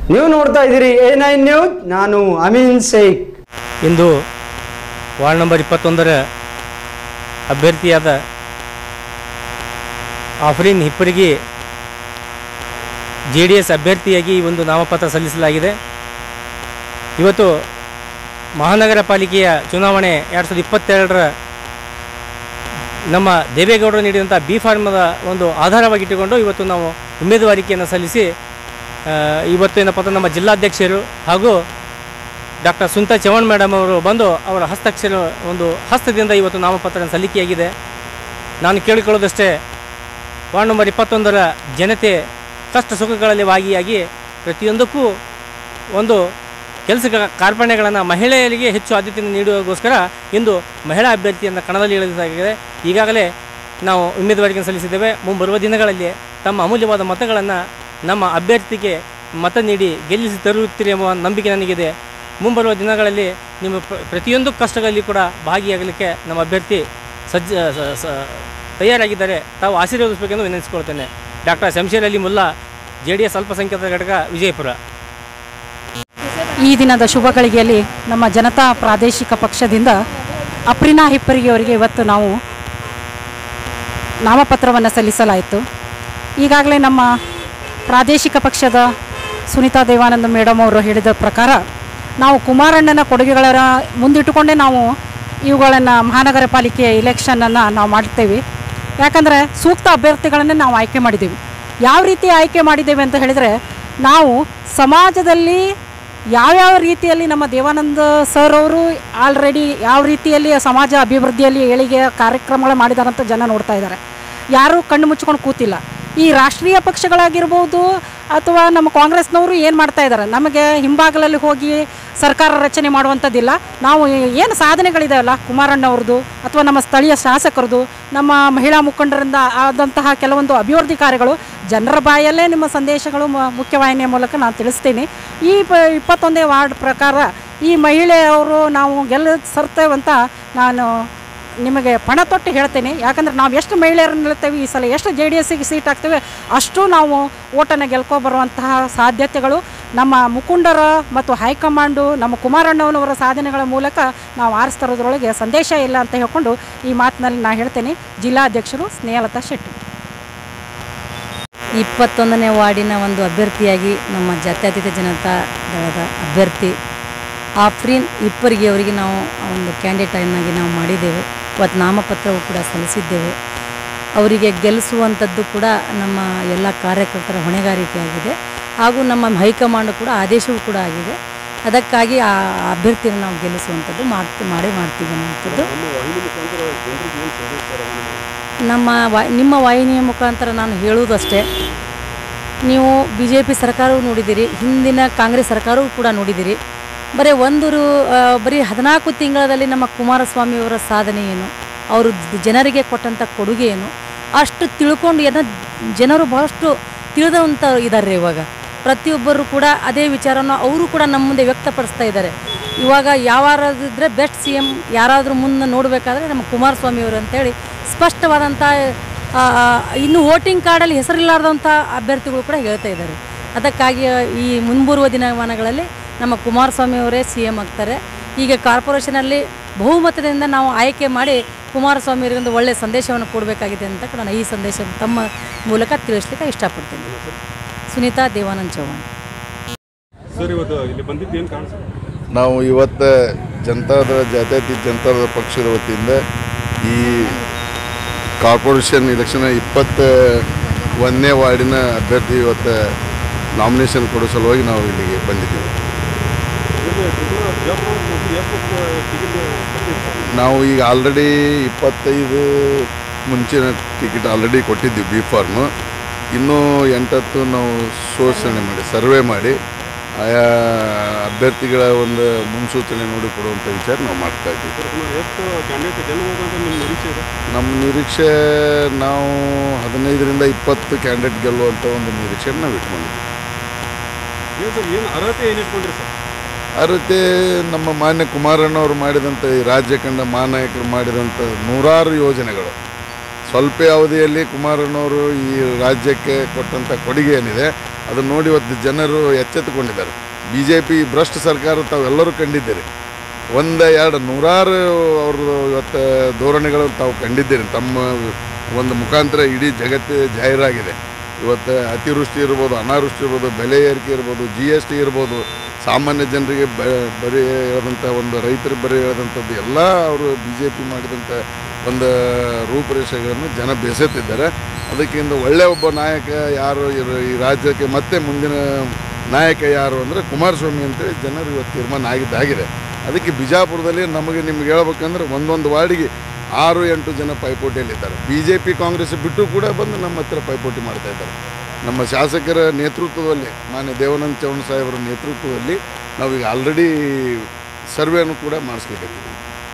ನೀವು ನೋಡ್ತಾ ಇದ್ದೀರಿ ಎ ನೈನ್ ನ್ಯೂಸ್ ನಾನು ಅಮೀನ್ ಶೇಖ್ ಇಂದು ವಾರ್ಡ್ ನಂಬರ್ ಇಪ್ಪತ್ತೊಂದರ ಅಭ್ಯರ್ಥಿಯಾದ Afrin Hipparige J D S ಅಭ್ಯರ್ಥಿಯಾಗಿ ಈ ಒಂದು ನಾಮಪತ್ರ ಸಲ್ಲಿಸಲಾಗಿದೆ ಇವತ್ತು ಮಹಾನಗರ ಪಾಲಿಕೆಯ ಚುನಾವಣೆ ಎರಡು ಸಾವಿರದ ಇಪ್ಪತ್ತೆರಡರ ನಮ್ಮ ದೇವೇಗೌಡರು ನೀಡಿದಂಥ ಬಿ ಫಾರ್ಮದ ಒಂದು ಆಧಾರವಾಗಿಟ್ಟುಕೊಂಡು ಇವತ್ತು ನಾವು ಉಮೇದುವಾರಿಕೆಯನ್ನು ಸಲ್ಲಿಸಿ ಆ, ಇವತ್ತು ಏನಪ್ಪ ಅಂದ್ರೆ ನಮ್ಮ ಜಿಲ್ಲಾಧ್ಯಕ್ಷರು ಹಾಗೂ ಡಾಕ್ಟರ್ ಸುಂತಾ ಚವಣ್ ಮೇಡಮ್ ಅವರು ಬಂದು ಅವರ ಹಸ್ತಕ್ಷರ ಒಂದು ಹಸ್ತದಿಂದ ಇವತ್ತು ನಾಮಪತ್ರ ಸಲ್ಲಿಕೆಯಾಗಿದೆ ನಾನು ಕೇಳಿಕೊಳ್ಳೋದಷ್ಟೇ ವಾರ್ಡ್ ನಂಬರ್ ಇಪ್ಪತ್ತೊಂದರ ಜನತೆ ಕಷ್ಟ ಸುಖಗಳಲ್ಲಿ ಭಾಗಿಯಾಗಿ ಪ್ರತಿಯೊಂದಕ್ಕೂ ಒಂದು ಕೆಲಸ ಕಾರ್ಪಣ್ಯಗಳನ್ನು ಮಹಿಳೆಯರಿಗೆ ಹೆಚ್ಚು ಆದ್ಯತೆಯನ್ನು ನೀಡುವಗೋಸ್ಕರ ಇಂದು ಮಹಿಳಾ ಅಭ್ಯರ್ಥಿಯನ್ನು ಕಣದಲ್ಲಿ ಇಳಿಸಲಾಗಿದೆ ಈಗಾಗಲೇ ನಾವು ಉಮೇದುವಾರಿಕೆ ಸಲ್ಲಿಸಿದ್ದೇವೆ ಮುಂಬರುವ ದಿನಗಳಲ್ಲಿ ತಮ್ಮ ಅಮೂಲ್ಯವಾದ ಮತಗಳನ್ನು ನಮ್ಮ ಅಭ್ಯರ್ಥಿಗೆ ಮತ ನೀಡಿ ಗೆಲ್ಲಿಸಿ ತರುತ್ತೀರಿ ಎಂಬ ನಂಬಿಕೆ ನನಗಿದೆ ಮುಂಬರುವ ದಿನಗಳಲ್ಲಿ ನಿಮ್ಮ ಪ್ರ- ಪ್ರತಿಯೊಂದು ಕಷ್ಟಗಳಲ್ಲಿ ಕೂಡ ಭಾಗಿಯಾಗಲಿಕ್ಕೆ ನಮ್ಮ ಅಭ್ಯರ್ಥಿ ಸಜ್ಜ ಸ- ಸ- ತಯಾರಾಗಿದ್ದಾರೆ ತಾವು ಆಶೀರ್ವದಿಸಬೇಕೆಂದು ವಿನಂತಿಸಿಕೊಳ್ತೇನೆ doctor Shamsheer Ali Mulla J D S ಅಲ್ಪಸಂಖ್ಯಾತ ಘಟಕ ವಿಜಯಪುರ ಈ ದಿನದ ಶುಭ ಗಳಿಗೆಯಲ್ಲಿ ನಮ್ಮ ಜನತಾ ಪ್ರಾದೇಶಿಕ ಪಕ್ಷದಿಂದ ಅಪ್ರಿನಾ ಹಿಪ್ಪರಿಗೆ ಅವರಿಗೆ ಇವತ್ತು ನಾವು ನಾಮಪತ್ರವನ್ನು ಸಲ್ಲಿಸಲಾಯಿತು ಈಗಾಗಲೇ ನಮ್ಮ ಪ್ರಾದೇಶಿಕ ಪಕ್ಷದ ಸುನೀತಾ ದೇವಾನಂದ ಮೇಡಮ್ ಅವರು ಹೇಳಿದ ಪ್ರಕಾರ ನಾವು ಕುಮಾರಣ್ಣನ ಕೊಡುಗೆಗಳ ಮುಂದಿಟ್ಟುಕೊಂಡೇ ನಾವು ಇವುಗಳನ್ನು ಮಹಾನಗರ ಪಾಲಿಕೆ ಇಲೆಕ್ಷನನ್ನು ನಾವು ಮಾಡ್ತೇವೆ ಯಾಕಂದರೆ ಸೂಕ್ತ ಅಭ್ಯರ್ಥಿಗಳನ್ನೇ ನಾವು ಆಯ್ಕೆ ಮಾಡಿದ್ದೀವಿ ಯಾವ ರೀತಿ ಆಯ್ಕೆ ಮಾಡಿದ್ದೇವೆ ಅಂತ ಹೇಳಿದರೆ ನಾವು ಸಮಾಜದಲ್ಲಿ ಯಾವ್ಯಾವ ರೀತಿಯಲ್ಲಿ ನಮ್ಮ ದೇವಾನಂದ ಸರ್ ಅವರು ಆಲ್ರೆಡಿ ಯಾವ ರೀತಿಯಲ್ಲಿ ಸಮಾಜ ಅಭಿವೃದ್ಧಿಯಲ್ಲಿ ಏಳಿಗೆ ಕಾರ್ಯಕ್ರಮಗಳು ಮಾಡಿದಾರಂತ ಜನ ನೋಡ್ತಾ ಇದ್ದಾರೆ ಯಾರೂ ಕಣ್ಣು ಮುಚ್ಕೊಂಡು ಕೂತಿಲ್ಲ ಈ ರಾಷ್ಟ್ರೀಯ ಪಕ್ಷಗಳಾಗಿರ್ಬೋದು ಅಥವಾ ನಮ್ಮ ಕಾಂಗ್ರೆಸ್ನವರು ಏನು ಮಾಡ್ತಾ ಇದ್ದಾರೆ ನಮಗೆ ಹಿಂಬಾಗಲಲ್ಲಿ ಹೋಗಿ ಸರ್ಕಾರ ರಚನೆ ಮಾಡುವಂಥದ್ದಿಲ್ಲ ನಾವು ಏನು ಸಾಧನೆಗಳಿದಾವಲ್ಲ ಕುಮಾರಣ್ಣವ್ರದ್ದು ಅಥವಾ ನಮ್ಮ ಸ್ಥಳೀಯ ಶಾಸಕರದು ನಮ್ಮ ಮಹಿಳಾ ಮುಖಂಡರಿಂದ ಆದಂತಹ ಕೆಲವೊಂದು ಅಭಿವೃದ್ಧಿ ಕಾರ್ಯಗಳು ಜನರ ಬಾಯಲ್ಲೇ ನಿಮ್ಮ ಸಂದೇಶಗಳು ಮ- ಮುಖ್ಯವಾಹಿನಿಯ ಮೂಲಕ ನಾನು ತಿಳಿಸ್ತೀನಿ ಈ ಪ ಇಪ್ಪತ್ತೊಂದೇ ವಾರ್ಡ್ ಪ್ರಕಾರ ಈ ಮಹಿಳೆಯವರು ನಾವು ಗೆಲ್ಲ ಸರ್ತೇವಂತ ನಾನು ನಿಮಗೆ ಪಣ ತೊಟ್ಟು ಹೇಳ್ತೇನೆ ಯಾಕಂದ್ರೆ ನಾವು ಎಷ್ಟು ಮಹಿಳೆಯರನ್ನು ನಿಲ್ತೇವೆ ಈ ಸಲ ಎಷ್ಟು ಜೆ ಡಿ ಎಸ್ಸಿಗೆ ಸೀಟ್ ಹಾಕ್ತೇವೆ ಅಷ್ಟು ನಾವು ಓಟನ್ನು ಗೆಲ್ಕೊ ಬರುವಂತಹ ಸಾಧ್ಯತೆಗಳು ನಮ್ಮ ಮುಖಂಡರ ಮತ್ತು ಹೈಕಮಾಂಡು ನಮ್ಮ ಕುಮಾರಣ್ಣವನವರ ಸಾಧನೆಗಳ ಮೂಲಕ ನಾವು ಆರಿಸ್ತರೋದ್ರೊಳಗೆ ಸಂದೇಶ ಇಲ್ಲ ಅಂತ ಹೇಳ್ಕೊಂಡು ಈ ಮಾತಿನಲ್ಲಿ ನಾನು ಹೇಳ್ತೇನೆ ಜಿಲ್ಲಾಧ್ಯಕ್ಷರು ಸ್ನೇಹಲತಾ ಶೆಟ್ಟಿ ಇಪ್ಪತ್ತೊಂದನೇ ವಾರ್ಡಿನ ಒಂದು ಅಭ್ಯರ್ಥಿಯಾಗಿ ನಮ್ಮ ಜಾತ್ಯತೀತ ಜನತಾ ದಳದ ಅಭ್ಯರ್ಥಿ ಆಫ್ರೀನ್ ಇಪ್ಪರಿಗೆ ಅವರಿಗೆ ನಾವು ಒಂದು ಕ್ಯಾಂಡಿಡೇಟನ್ನಾಗಿ ನಾವು ಮಾಡಿದ್ದೇವೆ ಇವತ್ತು ನಾಮಪತ್ರವು ಕೂಡ ಸಲ್ಲಿಸಿದ್ದೇವೆ ಅವರಿಗೆ ಗೆಲ್ಲಿಸುವಂಥದ್ದು ಕೂಡ ನಮ್ಮ ಎಲ್ಲ ಕಾರ್ಯಕರ್ತರ ಹೊಣೆಗಾರಿಕೆಯಾಗಿದೆ ಹಾಗೂ ನಮ್ಮ ಹೈಕಮಾಂಡ್ ಕೂಡ ಆದೇಶವೂ ಕೂಡ ಆಗಿದೆ ಅದಕ್ಕಾಗಿ ಆ ಅಭ್ಯರ್ಥಿಯನ್ನು ನಾವು ಗೆಲ್ಲಿಸುವಂಥದ್ದು ಮಾಡ್ತಿ ಮಾಡೇ ಮಾಡ್ತೀವಿ ಅನ್ನುವಂಥದ್ದು ನಮ್ಮ ವಾ ನಿಮ್ಮ ವಾಹಿನಿಯ ಮುಖಾಂತರ ನಾನು ಹೇಳುವುದಷ್ಟೇ ನೀವು ಬಿ ಜೆ ಪಿ ಸರ್ಕಾರವೂ ನೋಡಿದ್ದೀರಿ ಹಿಂದಿನ ಕಾಂಗ್ರೆಸ್ ಸರ್ಕಾರವೂ ಕೂಡ ನೋಡಿದ್ದೀರಿ ಬರೀ ಒಂದು ರು- ಆ, ಬರೀ ಹದಿನಾಲ್ಕು ತಿಂಗಳಲ್ಲಿ ನಮ್ಮ ಕುಮಾರಸ್ವಾಮಿಯವರ ಸಾಧನೆ ಏನು ಅವರು ಜನರಿಗೆ ಕೊಟ್ಟಂಥ ಕೊಡುಗೆ ಏನು ಅಷ್ಟು ತಿಳ್ಕೊಂಡು ಏನೋ ಜನರು ಬಹಳಷ್ಟು ತಿಳಿದಂಥ ಇದ್ದಾರೆ ಇವಾಗ ಪ್ರತಿಯೊಬ್ಬರು ಕೂಡ ಅದೇ ವಿಚಾರನ ಅವರು ಕೂಡ ನಮ್ಮ ಮುಂದೆ ವ್ಯಕ್ತಪಡಿಸ್ತಾ ಇದ್ದಾರೆ ಇವಾಗ ಯಾವಾರಿದ್ರೆ ಬೆಸ್ಟ್ ಸಿ ಎಮ್ ಯಾರಾದರೂ ಮುಂದೆ ನೋಡಬೇಕಾದ್ರೆ ನಮ್ಮ ಕುಮಾರಸ್ವಾಮಿಯವರು ಅಂತೇಳಿ ಸ್ಪಷ್ಟವಾದಂಥ ಆ, ಇನ್ನು ವೋಟಿಂಗ್ ಕಾರ್ಡಲ್ಲಿ ಹೆಸರಿಲ್ಲಾರ್ದಂಥ ಅಭ್ಯರ್ಥಿಗಳು ಕೂಡ ಹೇಳ್ತಾ ಇದ್ದಾರೆ ಅದಕ್ಕಾಗಿ ಈ ಮುಂಬರುವ ದಿನಮಾನಗಳಲ್ಲಿ ನಮ್ಮ ಕುಮಾರಸ್ವಾಮಿ ಅವರೇ ಸಿ ಎಮ್ ಆಗ್ತಾರೆ ಈಗ ಕಾರ್ಪೊರೇಷನಲ್ಲಿ ಬಹುಮತದಿಂದ ನಾವು ಆಯ್ಕೆ ಮಾಡಿ ಕುಮಾರಸ್ವಾಮಿ ಅವರಿಗೊಂದು ಒಳ್ಳೆಯ ಸಂದೇಶವನ್ನು ಕೊಡಬೇಕಾಗಿದೆ ಅಂತ ಕೂಡ ನಾನು ಈ ಸಂದೇಶ ತಮ್ಮ ಮೂಲಕ ತಿಳಿಸ್ಲಿಕ್ಕೆ ಇಷ್ಟಪಡ್ತೀನಿ ಸುನೀತಾ ದೇವಾನಂದ್ ಚೌಹಾಣ್ ಸರ್ ಇವತ್ತು ಇಲ್ಲಿ ಬಂದಿದ್ದು ಏನು ಕಾಣಿಸ್ ನಾವು ಇವತ್ತು ಜನತಾದಳ ಜಾತ್ಯತೀತ ಜನತಾದಳ ಪಕ್ಷದ ವತಿಯಿಂದ ಈ ಕಾರ್ಪೊರೇಷನ್ ಇಲೆಕ್ಷನ್ ಇಪ್ಪತ್ತ ಒಂದನೇ ವಾರ್ಡಿನ ಅಭ್ಯರ್ಥಿ ಇವತ್ತು ನಾಮಿನೇಷನ್ ಕೊಡೋ ಸಲುವಾಗಿ ನಾವು ಇಲ್ಲಿಗೆ ಬಂದಿದ್ದೀವಿ ನಾವು ಈಗ ಆಲ್ರೆಡಿ ಇಪ್ಪತ್ತೈದು ಮುಂಚಿನ ಟಿಕೆಟ್ ಆಲ್ರೆಡಿ ಕೊಟ್ಟಿದ್ದೀವಿ ಬಿ ಫಾರ್ಮು ಇನ್ನೂ ಎಂಟತ್ತು ನಾವು ಶೋಷಣೆ ಮಾಡಿ ಸರ್ವೆ ಮಾಡಿ ಆಯಾ ಅಭ್ಯರ್ಥಿಗಳ ಒಂದು ಮುನ್ಸೂಚನೆ ನೋಡಿ ಕೊಡುವಂಥ ವಿಚಾರ ನಾವು ಮಾಡ್ತಾ ಇದ್ದೀವಿ ಎಷ್ಟು ಕ್ಯಾಂಡಿಡೇಟ್ ಗೆಲ್ಲಬಹುದು ಅಂತ ನಿಮ್ಮ ನಿರೀಕ್ಷೆ ಇದೆ ನಮ್ಮ ನಿರೀಕ್ಷೆ ನಾವು ಹದಿನೈದರಿಂದ ಇಪ್ಪತ್ತು ಕ್ಯಾಂಡಿಡೇಟ್ ಗೆಲ್ಲುವಂಥ ಒಂದು ನಿರೀಕ್ಷೆಯನ್ನು ನಾವು ಇಟ್ಕೊಂಡಿದ್ದೀವಿ ಏನು ಸರ್ ಏನು ಅರ್ಹತೆ ಏನು ಇಟ್ಕೊಂಡ್ರಿ ಸರ್ ಅರ್ಹತೆ ನಮ್ಮ ಮಾನ್ಯ ಕುಮಾರಣ್ಣವರು ಮಾಡಿದಂಥ ಈ ರಾಜ್ಯ ಕಂಡ ಮಹಾನಾಯಕರು ಮಾಡಿದಂಥ ನೂರಾರು ಯೋಜನೆಗಳು ಸ್ವಲ್ಪ ಅವಧಿಯಲ್ಲಿ ಕುಮಾರಣ್ಣವರು ಈ ರಾಜ್ಯಕ್ಕೆ ಕೊಟ್ಟಂಥ ಕೊಡುಗೆ ಏನಿದೆ ಅದನ್ನು ನೋಡಿ ಇವತ್ತು ಜನರು ಎಚ್ಚೆತ್ತುಕೊಂಡಿದ್ದಾರೆ ಬಿ ಜೆ ಪಿ ಭ್ರಷ್ಟ ಸರ್ಕಾರ ತಾವೆಲ್ಲರೂ ಕಂಡಿದ್ದೀರಿ ಒಂದು ಎರಡು ನೂರಾರು ಅವ್ರದ್ದು ಇವತ್ತು ಧೋರಣೆಗಳು ತಾವು ಕಂಡಿದ್ದೀರಿ ತಮ್ಮ ಒಂದು ಮುಖಾಂತರ ಇಡೀ ಜಗತ್ತೇ ಜಾಹೀರಾಗಿದೆ ಇವತ್ತು ಅತಿವೃಷ್ಟಿ ಇರ್ಬೋದು ಅನಾವೃಷ್ಟಿ ಇರ್ಬೋದು ಬೆಲೆ ಏರಿಕೆ ಇರ್ಬೋದು ಜಿ ಎಸ್ ಟಿ ಇರ್ಬೋದು ಸಾಮಾನ್ಯ ಜನರಿಗೆ ಬ ಬರೀ ಹೇಳದಂಥ ಒಂದು ರೈತರಿಗೆ ಬರೀ ಹೇಳದಂಥದ್ದು ಎಲ್ಲ ಅವರು ಬಿ ಜೆ ಪಿ ಮಾಡಿದಂಥ ಒಂದು ರೂಪರೇಷೆಗಳನ್ನು ಜನ ಬೆಸೆತಿದ್ದಾರೆ ಅದಕ್ಕಿಂತ ಒಳ್ಳೆಯ ಒಬ್ಬ ನಾಯಕ ಯಾರು ಇರು- ಈ ರಾಜ್ಯಕ್ಕೆ ಮತ್ತೆ ಮುಂದಿನ ನಾಯಕ ಯಾರು ಅಂದರೆ ಕುಮಾರಸ್ವಾಮಿ ಅಂತೇಳಿ ಜನರು ಇವತ್ತು ತೀರ್ಮಾನ ಆಗಿದ್ದಾಗಿದೆ ಅದಕ್ಕೆ ಬಿಜಾಪುರದಲ್ಲಿ ನಮಗೆ ನಿಮ್ಗೆ ಹೇಳ್ಬೇಕಂದ್ರೆ ಒಂದೊಂದು ವಾರ್ಡಿಗೆ ಆರು ಎಂಟು ಜನ ಪೈಪೋಟಿಯಲ್ಲಿದ್ದಾರೆ ಬಿ ಜೆ ಪಿ ಕಾಂಗ್ರೆಸ್ ಬಿಟ್ಟು ಕೂಡ ಬಂದು ನಮ್ಮ ಹತ್ರ ಪೈಪೋಟಿ ಮಾಡ್ತಾ ಇದ್ದಾರೆ ನಮ್ಮ ಶಾಸಕರ ನೇತೃತ್ವದಲ್ಲಿ ಮಾನ್ಯ ದೇವಾನಂದ ಚೌಣ ಸಾಹೇಬರ ನೇತೃತ್ವದಲ್ಲಿ ನಾವೀಗ ಆಲ್ರೆಡಿ ಸರ್ವೆಯನ್ನು ಕೂಡ ಮಾಡಿಸ್ಲಿಕ್ಕೆ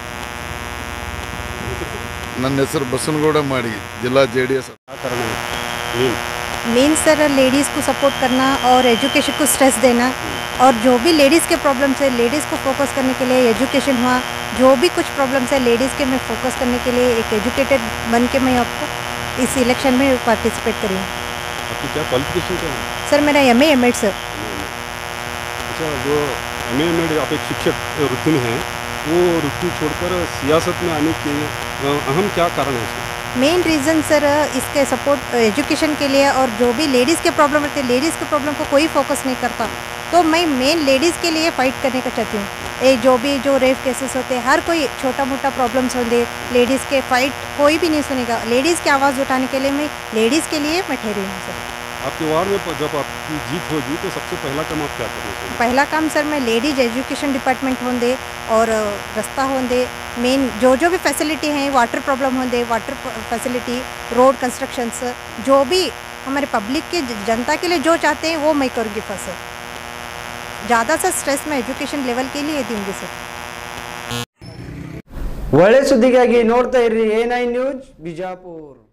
ನನ್ನ ಹೆಸರು ಬಸನಗೌಡ ಮಾಡಿ ಜಿಲ್ಲಾ ಜೆ ಡಿ ಎಸ್ कारण है मेन मेन सर लेडीज़ को सपोर्ट करना और एजुकेशन को स्ट्रेस देना और जो भी लेडीज़ के प्रॉब्लम्स है लेडीज़ को फोकस करने के लिए एजुकेशन हुआ जो भी कुछ प्रॉब्लम्स है लेडीज़ के मैं फोकस करने के लिए एक एजुकेटेड बन के मैं आपको इस इलेक्शन में पार्टिसिपेट करी हूँ आपकी क्या क्वालिफिकेशन क्या है सर मेरा M A M Ed sir अच्छा जो एम एम एड आप एक शिक्षक वृत्ति में हैं वो वृत्ति छोड़कर सियासत में आने के अ, अहम क्या कारण है इसके मेन रीज़न सर इसके सपोर्ट एजुकेशन के लिए और जो भी लेडीज़ के प्रॉब्लम रहते हैं लेडीज़ के प्रॉब्लम को कोई फोकस नहीं करता तो मैं मेन लेडीज़ के लिए फ़ाइट करने का चाहती हूँ ये जो भी जो रेप केसेस होते हैं हर कोई छोटा मोटा प्रॉब्लम्स होंगे लेडीज़ के फाइट कोई भी नहीं सुनेगा लेडीज़ की आवाज़ उठाने के लिए मैं लेडीज़ के लिए मैं ठहरी हूँ सर आपके वार्ड में जब आपकी जीत होगी तो सबसे पहला काम आप क्या करना चाहिए पहला काम सर मैं लेडीज एजुकेशन डिपार्टमेंट होंदे और अ, रास्ता होंदे मेन जो जो भी फैसिलिटी हैं वाटर प्रॉब्लम होंदे वाटर फैसिलिटी रोड कंस्ट्रक्शंस जो भी हमारे पब्लिक के ज- जनता के लिए जो चाहते हैं वो मैं करूँगी फर्स्ट सर ज़्यादा सा स्ट्रेस मैं एजुकेशन लेवल के लिए दूंगी सर ಒಳ್ಳೆ ಸುದ್ದಿಗಾಗಿ ನೋಡ್ತಾ ಇರ್ರಿ ಎ ನೈನ್ ನ್ಯೂಸ್ ಬಿಜಾಪುರ್